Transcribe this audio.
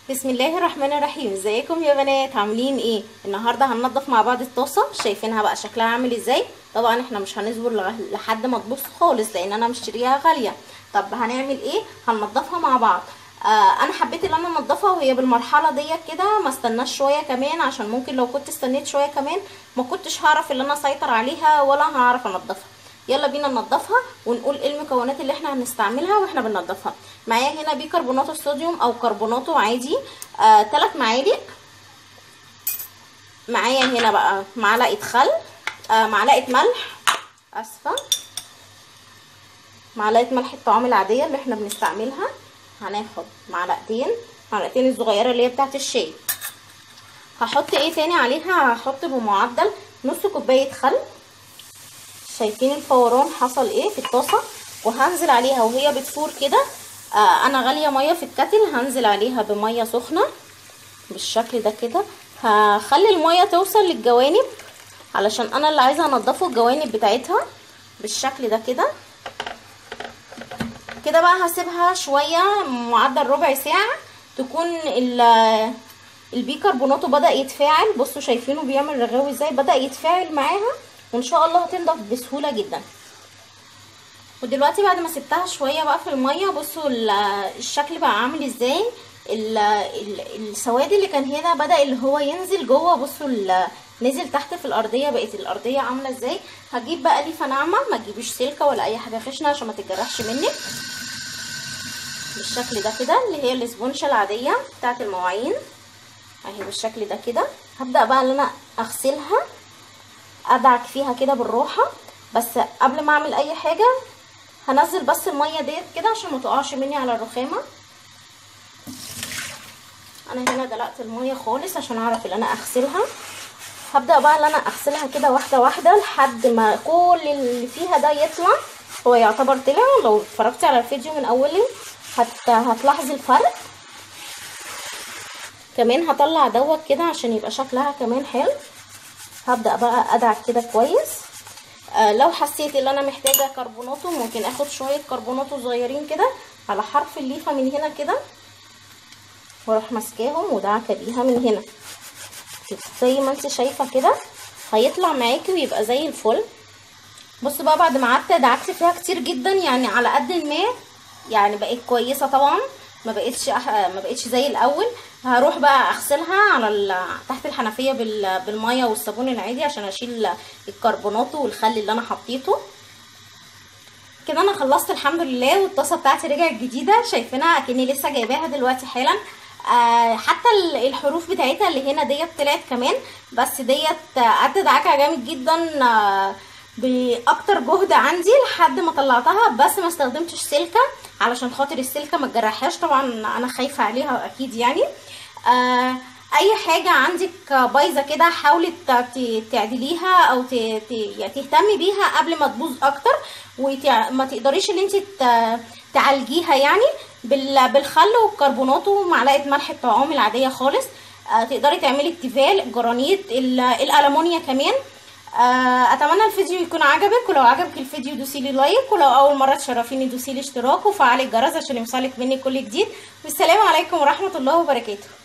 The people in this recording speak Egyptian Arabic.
بسم الله الرحمن الرحيم ازيكم يا بنات عاملين ايه النهارده هننضف مع بعض الطاسه شايفينها بقى شكلها عامل ازاي طبعا احنا مش هنصبر لغ- لحد ما تبص خالص لان انا مشتريها غاليه طب هنعمل ايه هننضفها مع بعض آه انا حبيت ان انا انضفها وهي بالمرحله ديت كده ما استناش شويه كمان عشان ممكن لو كنت استنيت شويه كمان ما كنتش هعرف ان انا اسيطر عليها ولا هعرف انضفها يلا بينا ننضفها ونقول ايه المكونات اللي احنا هنستعملها واحنا بننضفها معايا هنا بيكربونات الصوديوم او كربوناتو عادي آه 3 معالق معايا هنا بقى معلقه خل آه معلقه ملح اسفه معلقه ملح الطعام العاديه اللي احنا بنستعملها هناخد معلقتين معلقتين الصغيره اللي هي بتاعه الشاي هحط ايه تاني عليها هحط بمعدل نص كوبايه خل شايفين الفوران حصل ايه في الطاسه وهنزل عليها وهي بتفور كده آه انا غاليه ميه في الكتل هنزل عليها بميه سخنه بالشكل ده كده هخلي الميه توصل للجوانب علشان انا اللي عايزه انضفه الجوانب بتاعتها بالشكل ده كده كده بقى هسيبها شويه معدل ربع ساعه تكون البيكربوناتو بدا يتفاعل بصوا شايفينه بيعمل رغاوي ازاي بدا يتفاعل معاها وان شاء الله هتنضف بسهوله جدا ودلوقتي بعد ما سبتها شويه بقى في الميه بصوا الشكل بقى عامل ازاي السواد اللي كان هنا بدا اللي هو ينزل جوه بصوا نزل تحت في الارضيه بقت الارضيه عامله ازاي هجيب بقى ليفه ناعمه ما تجيبيش سلكه ولا اي حاجه خشنه عشان ما تتجرحش منك بالشكل ده كده اللي هي الاسبونشه العاديه بتاعه المواعين اهي بالشكل ده كده هبدا بقى ان انا اغسلها ادعك فيها كده بالراحه بس قبل ما اعمل اي حاجه هنزل بس الميه ديت كده عشان ما تقعش مني على الرخامه انا هنا دلقت الميه خالص عشان اعرف ان انا اغسلها هبدا بقى ان انا اغسلها كده واحده واحده لحد ما كل اللي فيها ده يطلع هو يعتبر طلع لو اتفرجتي على الفيديو من اوله هت... هتلاحظي الفرق كمان هطلع دوت كده عشان يبقى شكلها كمان حلو هبدا بقى ادعك كده كويس آه لو حسيت ان انا محتاجه كربوناتو ممكن اخد شويه كربوناتو صغيرين كده على حرف الليفه من هنا كده واروح ماسكاهم ودعكه بيها من هنا زي ما انت شايفه كده هيطلع معاكي ويبقى زي الفل بصوا بقى بعد ما قعدت دعكت فيها كتير جدا يعني على قد ما يعني بقت كويسه طبعا ما بقتش أح... ما بقتش زي الاول هروح بقى اغسلها على ال... تحت الحنفيه بال... بالميه والصابون العادي عشان اشيل الكربونات والخل اللي انا حطيته كده انا خلصت الحمد لله والطاسه بتاعتي رجعت جديده شايفينها اكني لسه جايباها دلوقتي حالا آه حتى الحروف بتاعتها اللي هنا ديت طلعت كمان بس ديت قعدت ادعكها جامد جدا آه باكتر جهد عندي لحد ما طلعتها بس ما استخدمتش سلكه علشان خاطر السلكه ما تجرحهاش طبعا انا خايفه عليها اكيد يعني آه اي حاجه عندك بايظه كده حاولي تعدليها او تهتمي بيها قبل ما تبوظ اكتر وما تقدريش ان انت تعالجيها يعني بالخل والكربونات ومعلقه ملح الطعام العاديه خالص آه تقدري تعملي التيفال جرانيت الالمونيا كمان اتمنى الفيديو يكون عجبك ولو عجبك الفيديو دوسيلي لايك ولو اول مره تشرفيني دوسيلي اشتراك وفعلي الجرس عشان يوصلك مني كل جديد والسلام عليكم ورحمه الله وبركاته